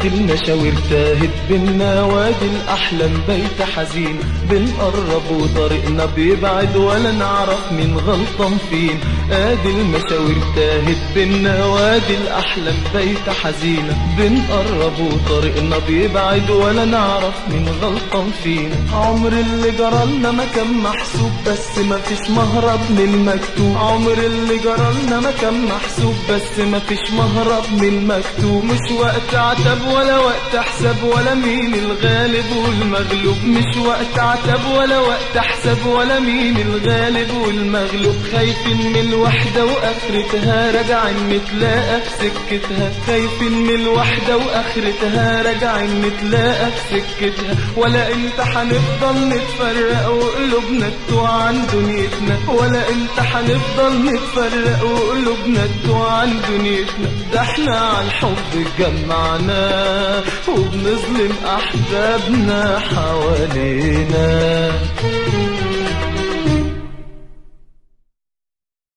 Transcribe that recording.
ادي المشاوير تاهت بينا وادي الاحلام بيت حزين بنقرب وطريقنا بيبعد ولا نعرف مين غلطان فين ادي المشاوير تاهت بينا وادي الاحلام بيت حزين بنقرب وطريقنا بيبعد ولا نعرف مين غلطان فين عمر اللي جرالنا ما كان محسوب بس ما فيش مهرب من المكتوب عمر اللي جرالنا ما كان محسوب بس ما فيش مهرب من المكتوب مش وقت عتب ولا وقت حساب ولا مين الغالب والمغلوب مش وقت عتب ولا وقت حساب ولا مين الغالب والمغلوب خايفين من الوحدة واخرتها راجعين نتلاقى في سكتها خايفين من الوحدة واخرتها راجعين نتلاقى في سكتها ولا انت هنفضل نتفرق وقلوبنا تتوه عن دنيتنا ولا انت هنفضل نتفرق وقلوبنا تتوه عن دنيتنا ده احنا على الحب اتجمعنا وبنظلم احبابنا حوالينا